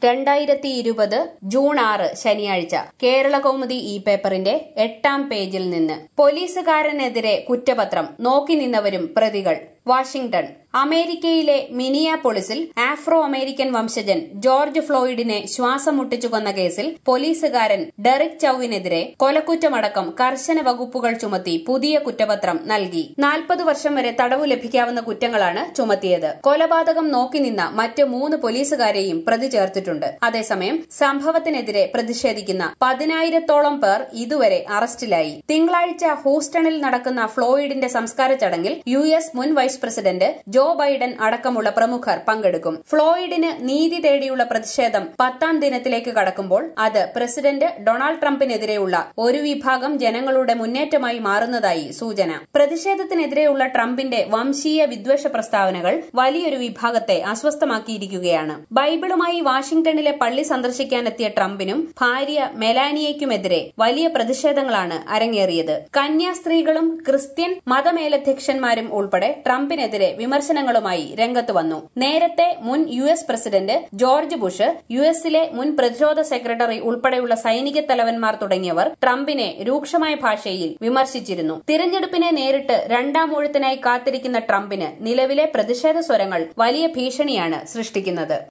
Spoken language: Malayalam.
രണ്ടായിരത്തി ഇരുപത് ജൂൺ ആറ് ശനിയാഴ്ച കേരള കൗമുദി ഈ പേപ്പറിന്റെ എട്ടാം പേജിൽ നിന്ന് പോലീസുകാരനെതിരെ കുറ്റപത്രം നോക്കി നിന്നവരും പ്രതികൾ വാഷിംഗ്ടൺ അമേരിക്കയിലെ മിനിയാപോളിസിൽ ആഫ്രോ അമേരിക്കൻ വംശജൻ ജോർജ് ഫ്ലോയിഡിനെ ശ്വാസം മുട്ടിച്ചു കൊന്ന കേസിൽ പോലീസുകാരൻ ഡെറിക് ചൌവിനെതിരെ കൊലക്കുറ്റമടക്കം കർശന വകുപ്പുകൾ ചുമത്തി പുതിയ കുറ്റപത്രം നൽകി നാൽപ്പത് വർഷം വരെ തടവു ലഭിക്കാവുന്ന കുറ്റങ്ങളാണ് ചുമത്തിയത് കൊലപാതകം നോക്കി നിന്ന മറ്റ് മൂന്ന് പോലീസുകാരെയും പ്രതി ചേർത്തിട്ടുണ്ട് അതേസമയം സംഭവത്തിനെതിരെ പ്രതിഷേധിക്കുന്ന പതിനായിരത്തോളം പേർ ഇതുവരെ അറസ്റ്റിലായി തിങ്കളാഴ്ച ഹൂസ്റ്റണിൽ നടക്കുന്ന ഫ്ലോയിഡിന്റെ സംസ്കാര ചടങ്ങിൽ യു എസ് മുൻ വൈസ് പ്രസിഡന്റ് ജോ ബൈഡൻ അടക്കമുള്ള പ്രമുഖർ പങ്കെടുക്കും ഫ്ലോയിഡിന് നീതി തേടിയുള്ള പ്രതിഷേധം പത്താം ദിനത്തിലേക്ക് കടക്കുമ്പോൾ അത് പ്രസിഡന്റ് ഡൊണാൾഡ് ട്രംപിനെതിരെയുള്ള ഒരു വിഭാഗം ജനങ്ങളുടെ മുന്നേറ്റമായി മാറുന്നതായി സൂചന പ്രതിഷേധത്തിനെതിരെയുള്ള ട്രംപിന്റെ വംശീയ വിദ്വേഷ പ്രസ്താവനകൾ വലിയൊരു വിഭാഗത്തെ അസ്വസ്ഥമാക്കിയിരിക്കുകയാണ് ബൈബിളുമായി വാഷിംഗ്ടണിലെ പള്ളി സന്ദർശിക്കാനെത്തിയ ട്രംപിനും ഭാര്യ മെലാനിയയ്ക്കുമെതിരെ വലിയ പ്രതിഷേധങ്ങളാണ് അരങ്ങേറിയത് കന്യാസ്ത്രീകളും ക്രിസ്ത്യൻ മതമേലധ്യക്ഷന്മാരും ഉൾപ്പെടെ ട്രംപിനെതിരെ വിമർശനങ്ങളുമായി രംഗത്ത് വന്നു നേരത്തെ മുൻ U S president George Bush U എസിലെ മുൻ പ്രതിരോധ സെക്രട്ടറി ഉൾപ്പെടെയുള്ള സൈനിക തലവന്മാർ തുടങ്ങിയവർ ട്രംപിനെ രൂക്ഷമായ ഭാഷയിൽ വിമർശിച്ചിരുന്നു തിരഞ്ഞെടുപ്പിനെ നേരിട്ട് രണ്ടാം ഊഴത്തിനായി കാത്തിരിക്കുന്ന ട്രംപിന് നിലവിലെ പ്രതിഷേധ സ്വരങ്ങൾ വലിയ ഭീഷണിയാണ് സൃഷ്ടിക്കുന്നത്